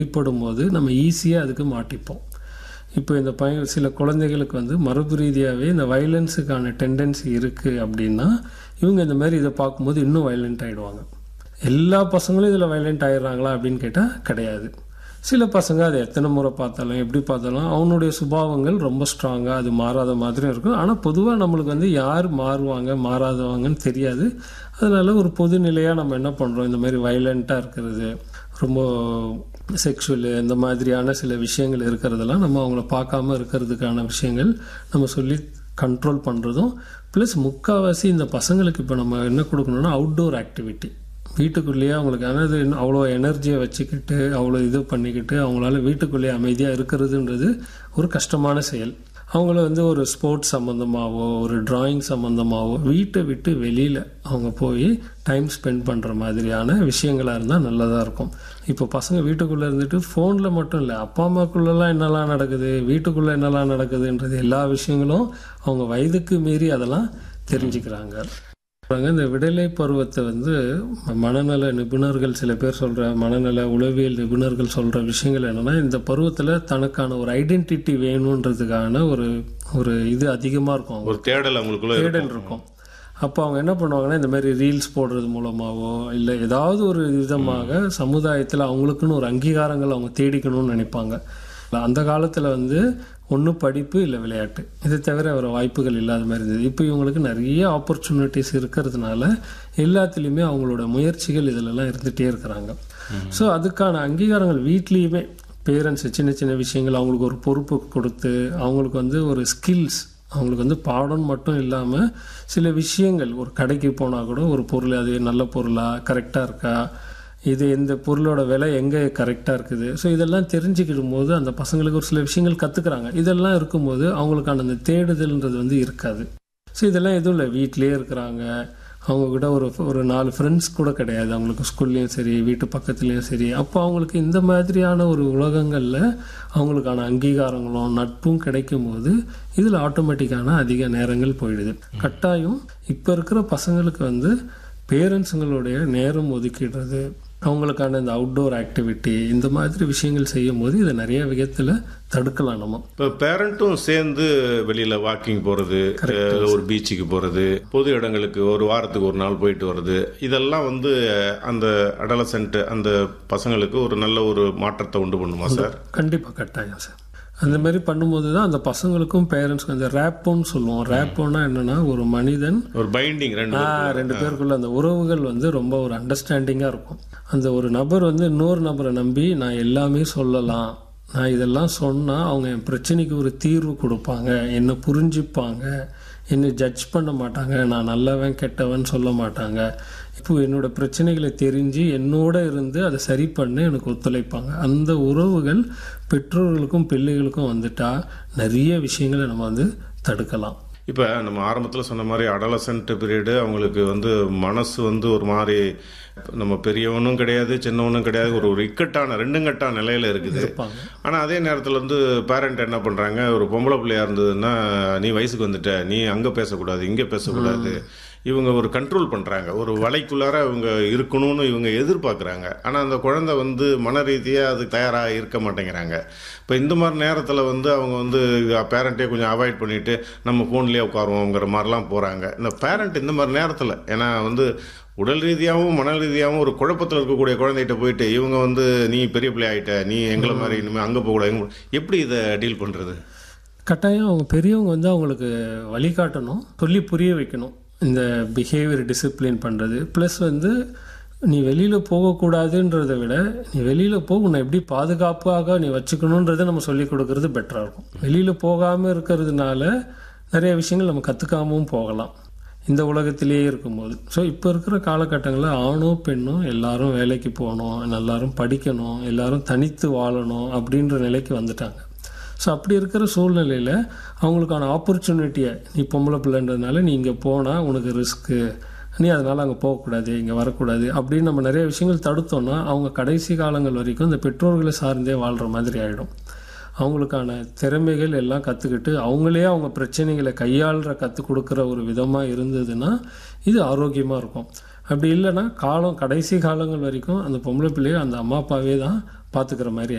வெளிப்படும் போது நம்ம ஈஸியாக அதுக்கு மாட்டிப்போம் இப்போ இந்த பையன் சில குழந்தைகளுக்கு வந்து மரபு ரீதியாகவே இந்த வயலன்ஸுக்கான டெண்டன்சி இருக்குது அப்படின்னா இவங்க இந்த மாதிரி இதை பார்க்கும்போது இன்னும் வயலண்ட் ஆகிடுவாங்க எல்லா பசங்களும் இதில் வயலண்ட் ஆயிடுறாங்களா அப்படின்னு கேட்டால் கிடையாது சில பசங்க அதை எத்தனை முறை பார்த்தாலும் எப்படி பார்த்தாலும் அவனுடைய சுபாவங்கள் ரொம்ப ஸ்ட்ராங்காக அது மாறாத மாதிரியும் இருக்கும் ஆனால் பொதுவாக நம்மளுக்கு வந்து யார் மாறுவாங்க மாறாதவங்கன்னு தெரியாது அதனால ஒரு பொதுநிலையாக நம்ம என்ன பண்ணுறோம் இந்த மாதிரி வயலண்ட்டாக இருக்கிறது ரொம்ப செக்ஷுவலு இந்த மாதிரியான சில விஷயங்கள் இருக்கிறதெல்லாம் நம்ம அவங்கள பார்க்காம இருக்கிறதுக்கான விஷயங்கள் நம்ம சொல்லி கண்ட்ரோல் பண்ணுறதும் ப்ளஸ் முக்கால்வாசி இந்த பசங்களுக்கு இப்போ நம்ம என்ன கொடுக்கணும்னா அவுட்டோர் ஆக்டிவிட்டி வீட்டுக்குள்ளேயே அவங்களுக்கு அதாவது அவ்வளோ எனர்ஜியை வச்சுக்கிட்டு அவ்வளோ இது பண்ணிக்கிட்டு அவங்களால வீட்டுக்குள்ளேயே அமைதியாக இருக்கிறதுன்றது ஒரு கஷ்டமான செயல் அவங்கள வந்து ஒரு ஸ்போர்ட்ஸ் சம்மந்தமாகவோ ஒரு டிராயிங் சம்மந்தமாகவோ வீட்டை விட்டு வெளியில் அவங்க போய் டைம் ஸ்பெண்ட் பண்ணுற மாதிரியான விஷயங்களாக இருந்தால் நல்லதாக இருக்கும் இப்போ பசங்க வீட்டுக்குள்ளே இருந்துட்டு ஃபோனில் மட்டும் இல்லை அப்பா அம்மாக்குள்ளெல்லாம் என்னெல்லாம் நடக்குது வீட்டுக்குள்ளே என்னெல்லாம் நடக்குதுன்றது எல்லா விஷயங்களும் அவங்க வயதுக்கு மீறி அதெல்லாம் தெரிஞ்சுக்கிறாங்க இந்த விடலை பருவத்தை வந்து மனநல நிபுணர்கள் சில பேர் சொல்ற மனநல உளவியல் நிபுணர்கள் சொல்ற விஷயங்கள் என்னன்னா இந்த பருவத்துல தனக்கான ஒரு ஐடென்டிட்டி வேணுன்றதுக்கான ஒரு ஒரு இது அதிகமா இருக்கும் ஒரு தேடல் அவங்களுக்குள்ள தேடல் இருக்கும் அப்போ அவங்க என்ன பண்ணுவாங்கன்னா இந்த மாதிரி ரீல்ஸ் போடுறது மூலமாவோ இல்லை ஏதாவது ஒரு விதமாக சமுதாயத்தில் அவங்களுக்குன்னு ஒரு அங்கீகாரங்கள் அவங்க தேடிக்கணும்னு நினைப்பாங்க அந்த காலத்தில் வந்து ஒன்று படிப்பு இல்லை விளையாட்டு இதை தவிர வேறு வாய்ப்புகள் இல்லாத மாதிரி இருந்தது இப்போ இவங்களுக்கு நிறைய ஆப்பர்ச்சுனிட்டிஸ் இருக்கிறதுனால எல்லாத்துலேயுமே அவங்களோட முயற்சிகள் இதிலெல்லாம் இருந்துகிட்டே இருக்கிறாங்க ஸோ அதுக்கான அங்கீகாரங்கள் வீட்லேயுமே பேரண்ட்ஸ் சின்ன சின்ன விஷயங்கள் அவங்களுக்கு ஒரு பொறுப்பு கொடுத்து அவங்களுக்கு வந்து ஒரு ஸ்கில்ஸ் அவங்களுக்கு வந்து பாடம் மட்டும் இல்லாமல் சில விஷயங்கள் ஒரு கடைக்கு போனால் கூட ஒரு பொருள் அது நல்ல பொருளா கரெக்டாக இருக்கா இது இந்த பொருளோட விலை எங்கே கரெக்டாக இருக்குது ஸோ இதெல்லாம் தெரிஞ்சுக்கிடும் போது அந்த பசங்களுக்கு ஒரு சில விஷயங்கள் கற்றுக்குறாங்க இதெல்லாம் இருக்கும்போது அவங்களுக்கான அந்த தேடுதல்ன்றது வந்து இருக்காது ஸோ இதெல்லாம் எதுவும் இல்லை வீட்லேயே இருக்கிறாங்க அவங்க கூட ஒரு ஒரு நாலு ஃப்ரெண்ட்ஸ் கூட கிடையாது அவங்களுக்கு ஸ்கூல்லையும் சரி வீட்டு பக்கத்துலேயும் சரி அப்போ அவங்களுக்கு இந்த மாதிரியான ஒரு உலகங்களில் அவங்களுக்கான அங்கீகாரங்களும் நட்பும் கிடைக்கும் போது இதில் ஆட்டோமேட்டிக்கான அதிக நேரங்கள் போயிடுது கட்டாயம் இப்போ இருக்கிற பசங்களுக்கு வந்து பேரண்ட்ஸுங்களுடைய நேரம் ஒதுக்கிடுறது அவங்களுக்கான இந்த அவுட்டோர் ஆக்டிவிட்டி இந்த மாதிரி விஷயங்கள் செய்யும் போது இதை நிறைய விதத்தில் தடுக்கலாம் நம்ம இப்போ பேரண்ட்டும் சேர்ந்து வெளியில வாக்கிங் போறது ஒரு பீச்சுக்கு போறது பொது இடங்களுக்கு ஒரு வாரத்துக்கு ஒரு நாள் போயிட்டு வர்றது இதெல்லாம் வந்து அந்த அடலசென்ட் அந்த பசங்களுக்கு ஒரு நல்ல ஒரு மாற்றத்தை உண்டு பண்ணுமா சார் கண்டிப்பாக கட்டாயம் சார் அந்த மாதிரி பண்ணும்போது தான் அந்த பசங்களுக்கும் பேரண்ட்ஸ்க்கும் அந்த ரேப்போன்னு சொல்லுவோம் ரேப்போன்னா என்னன்னா ஒரு மனிதன் ஒரு பைண்டிங் ரெண்டு ஆ, ரெண்டு பேருக்குள்ள அந்த உறவுகள் வந்து ரொம்ப ஒரு அண்டர்ஸ்டாண்டிங்காக இருக்கும் அந்த ஒரு நபர் வந்து இன்னொரு நபரை நம்பி நான் எல்லாமே சொல்லலாம் நான் இதெல்லாம் சொன்னால் அவங்க என் பிரச்சனைக்கு ஒரு தீர்வு கொடுப்பாங்க என்னை புரிஞ்சுப்பாங்க என்னை ஜட்ஜ் பண்ண மாட்டாங்க நான் நல்லவன் கெட்டவன் சொல்ல மாட்டாங்க இப்போ என்னோட பிரச்சனைகளை தெரிஞ்சு என்னோட இருந்து அதை சரி பண்ண எனக்கு ஒத்துழைப்பாங்க அந்த உறவுகள் பெற்றோர்களுக்கும் பிள்ளைகளுக்கும் வந்துட்டா நிறைய விஷயங்களை நம்ம வந்து தடுக்கலாம் இப்போ நம்ம ஆரம்பத்தில் சொன்ன மாதிரி அடலசன்ட் பீரியடு அவங்களுக்கு வந்து மனசு வந்து ஒரு மாதிரி நம்ம பெரியவனும் கிடையாது சின்னவனும் கிடையாது ஒரு ஒரு இக்கட்டான ரெண்டுங்கட்டான நிலையில இருக்குது ஆனால் அதே நேரத்தில் வந்து பேரண்ட் என்ன பண்ணுறாங்க ஒரு பொம்பளை பிள்ளையா இருந்ததுன்னா நீ வயசுக்கு வந்துட்ட நீ அங்கே பேசக்கூடாது இங்கே பேசக்கூடாது இவங்க ஒரு கண்ட்ரோல் பண்ணுறாங்க ஒரு வலைக்குள்ளார இவங்க இருக்கணும்னு இவங்க எதிர்பார்க்குறாங்க ஆனால் அந்த குழந்தை வந்து மன ரீதியாக அது தயாராக இருக்க மாட்டேங்கிறாங்க இப்போ இந்த மாதிரி நேரத்தில் வந்து அவங்க வந்து பேரண்ட்டே கொஞ்சம் அவாய்ட் பண்ணிட்டு நம்ம ஃபோன்லேயே உட்காருவோங்கிற மாதிரிலாம் போகிறாங்க இந்த பேரண்ட் இந்த மாதிரி நேரத்தில் ஏன்னா வந்து உடல் ரீதியாகவும் மன ரீதியாகவும் ஒரு குழப்பத்தில் இருக்கக்கூடிய குழந்தைகிட்ட போயிட்டு இவங்க வந்து நீ பெரிய பிள்ளை ஆகிட்ட நீ எங்களை மாதிரி இனிமேல் அங்கே போகக்கூடாது எங்க போ- எப்படி இதை டீல் பண்ணுறது கட்டாயம் அவங்க பெரியவங்க வந்து அவங்களுக்கு வழிகாட்டணும் சொல்லி புரிய வைக்கணும் இந்த பிஹேவியர் டிசிப்ளின் பண்ணுறது ப்ளஸ் வந்து நீ வெளியில் போகக்கூடாதுன்றதை விட நீ வெளியில் போக உன்னை எப்படி பாதுகாப்பாக நீ வச்சுக்கணுன்றதை நம்ம சொல்லி கொடுக்கறது பெட்டராக இருக்கும் வெளியில் போகாமல் இருக்கிறதுனால நிறைய விஷயங்கள் நம்ம கற்றுக்காமவும் போகலாம் இந்த உலகத்திலேயே இருக்கும்போது ஸோ இப்போ இருக்கிற காலகட்டங்களில் ஆணும் பெண்ணும் எல்லாரும் வேலைக்கு போகணும் எல்லாரும் படிக்கணும் எல்லாரும் தனித்து வாழணும் அப்படின்ற நிலைக்கு வந்துட்டாங்க ஸோ அப்படி இருக்கிற சூழ்நிலையில் அவங்களுக்கான ஆப்பர்ச்சுனிட்டியை நீ பொம்பளை பிள்ளைன்றதுனால நீ இங்கே போனால் உனக்கு ரிஸ்க்கு நீ அதனால் அங்கே போகக்கூடாது இங்கே வரக்கூடாது அப்படின்னு நம்ம நிறைய விஷயங்கள் தடுத்தோம்னா அவங்க கடைசி காலங்கள் வரைக்கும் இந்த பெற்றோர்களை சார்ந்தே வாழ்கிற மாதிரி ஆகிடும் அவங்களுக்கான திறமைகள் எல்லாம் கற்றுக்கிட்டு அவங்களே அவங்க பிரச்சனைகளை கையாளுற கற்றுக் கொடுக்குற ஒரு விதமாக இருந்ததுன்னா இது ஆரோக்கியமாக இருக்கும் அப்படி இல்லைன்னா காலம் கடைசி காலங்கள் வரைக்கும் அந்த பொம்பளை பிள்ளைய அந்த அம்மா அப்பாவே தான் பார்த்துக்கிற மாதிரி